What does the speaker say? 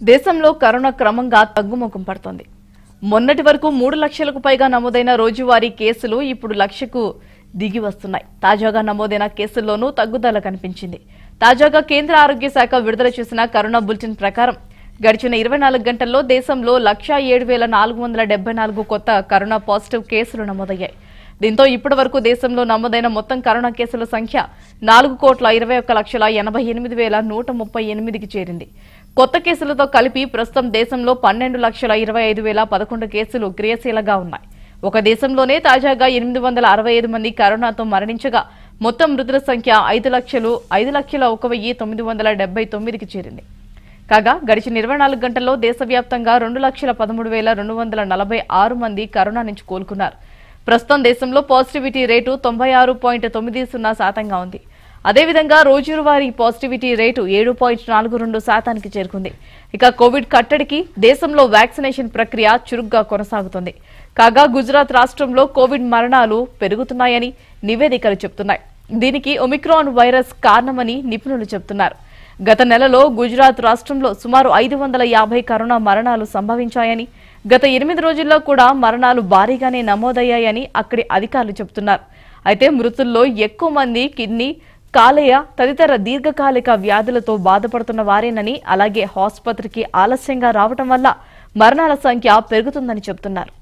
దేశంలో కరోనా క్రమంగా తగ్గుముఖం పడుతోంది మొన్నటి వరకు మూడు లక్షలకు పైగా నమోదైన రోజువారీ కేసులు ఇప్పుడు లక్షకు దిగి వస్తున్నాయి తాజాగా నమోదైన కేసుల్లోనూ తగ్గుదల కనిపించింది తాజాగా కేంద్ర ఆరోగ్య శాఖ విడుదల చేసిన కరోనా బులెటిన్ ప్రకారం గడిచిన ఇరవై నాలుగు గంటల్లో దేశంలో లక్షా ఏడు వేల నాలుగు వందల డెబ్బై నాలుగు కొత్త కరోనా పాజిటివ్ కేసులు నమోదయ్యాయి దీంతో ఇప్పటి వరకు దేశంలో నమోదైన మొత్తం కరోనా కేసుల సంఖ్య నాలుగు కోట్ల ఇరవై ఒక్క లక్షల ఎనభై ఎనిమిది వేల నూట ముప్పై ఎనిమిదికి చేరింది కొత్త కేసులతో కలిపి ప్రస్తుతం దేశంలో పన్నెండు లక్షల ఇరవై ఐదు వేల పదకొండు కేసులు క్రియాశీలగా ఉన్నాయి ఒక దేశంలోనే తాజాగా ఎనిమిది వందల అరవై ఐదు మంది కరోనాతో మరణించగా మొత్తం మృతుల సంఖ్య ఐదు లక్షలు ఐదు లక్షల ఒక వెయ్యి తొమ్మిది వందల డెబ్బై తొమ్మిదికి చేరింది కాగా గడిచిన ఇరవై నాలుగు గంటల్లో దేశవ్యాప్తంగా రెండు లక్షల పదమూడు వేల రెండు వందల నలభై ఆరు మంది కరోనా నుంచి కోలుకున్నారు ప్రస్తుతం దేశంలో పాజిటివిటీ రేటు తొంభై ఆరు పాయింట్ తొమ్మిది సున్నా శాతంగా ఉంది అదేవిధంగా రోజువారీ పాజిటివిటీ రేటు ఏడు పాయింట్ నాలుగు రెండు శాతానికి చేరుకుంది ఇక కోవిడ్ కట్టడికి దేశంలో వ్యాక్సినేషన్ ప్రక్రియ చురుగ్గా కొనసాగుతుంది కాగా గుజరాత్ రాష్ట్రంలో కోవిడ్ మరణాలు పెరుగుతున్నాయని నివేదికలు చెబుతున్నాయి దీనికి ఒమిక్రాన్ వైరస్ కారణమని నిపుణులు చెబుతున్నారు గత నెలలో గుజరాత్ రాష్ట్రంలో సుమారు ఐదు వందల యాభై కరోనా మరణాలు సంభవించాయని గత ఎనిమిది రోజుల్లో కూడా మరణాలు భారీగానే నమోదయ్యాయని అక్కడి అధికారులు చెబుతున్నారు అయితే మృతుల్లో ఎక్కువ మంది కిడ్నీ కాలేయ తదితర దీర్ఘకాలిక వ్యాధులతో బాధపడుతున్న వారేనని అలాగే ఆసుపత్రికి ఆలస్యంగా రావటం వల్ల మరణాల సంఖ్య పెరుగుతుందని చెబుతున్నారు